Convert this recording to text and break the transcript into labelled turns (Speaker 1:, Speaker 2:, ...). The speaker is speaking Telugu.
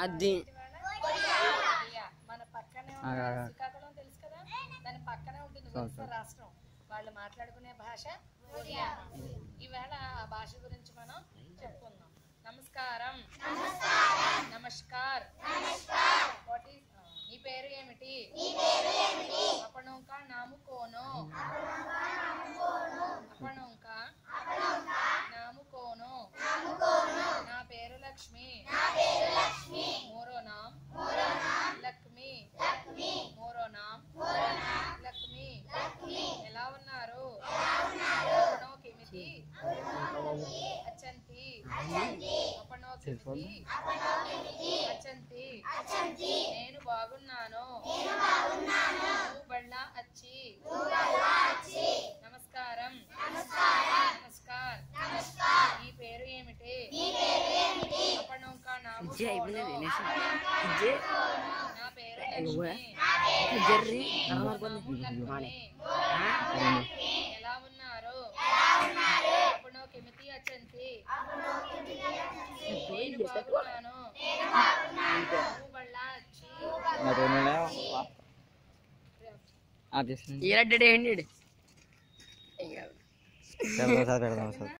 Speaker 1: అది
Speaker 2: కొరియా. మన పక్కనే ఉన్న
Speaker 3: ఆ, ఆ, ఆ.
Speaker 2: శ్రీకాకుళం తెలుసు కదా దాని పక్కనే ఉంటుంది ఒరిస్సా రాష్ట్రం వాళ్ళు మాట్లాడుకునే భాష ఒరియా ఈవేళ ఆ భాష గురించి మనం చెప్పుకుందాం నమస్కారం నమస్కార్ What is- ఆ, నీ పేరు ఏమిటి అపణోంక నాము కోను అపణోంక నాము కోను నా పేరు లక్ష్మి మోరో నామ్ లక్ష్మి మోరో నామ్ లక్ష్మి ఎలా ఉన్నారు అపనో కిమితి అచ్చంతి అపనో కిమితి అచ్చంతి నేను బాగున్నాను నువ్వు బళ్ళా అచ్చి నమస్కారం నమస్కార్ నీ పేరు ఏమిటి అపనోంక నాము
Speaker 1: ఇజ్జే అయిపోయింది
Speaker 2: కోను.
Speaker 1: ఇజ్జే
Speaker 2: నా పేరు లక్ష్మి
Speaker 1: జర్రి
Speaker 2: నాము
Speaker 1: మానే
Speaker 2: లక్ష్మి. ఎలా ఉన్నారు అప్పుడు కిమితి అచ్చంతి నేను బాగున్నాను నువ్వు బళ్ళా అచ్చి
Speaker 3: ఆపేసి
Speaker 1: ఈరడ్డేడు ఏంటి
Speaker 3: పెడదాం సార్ పెడదాం సార్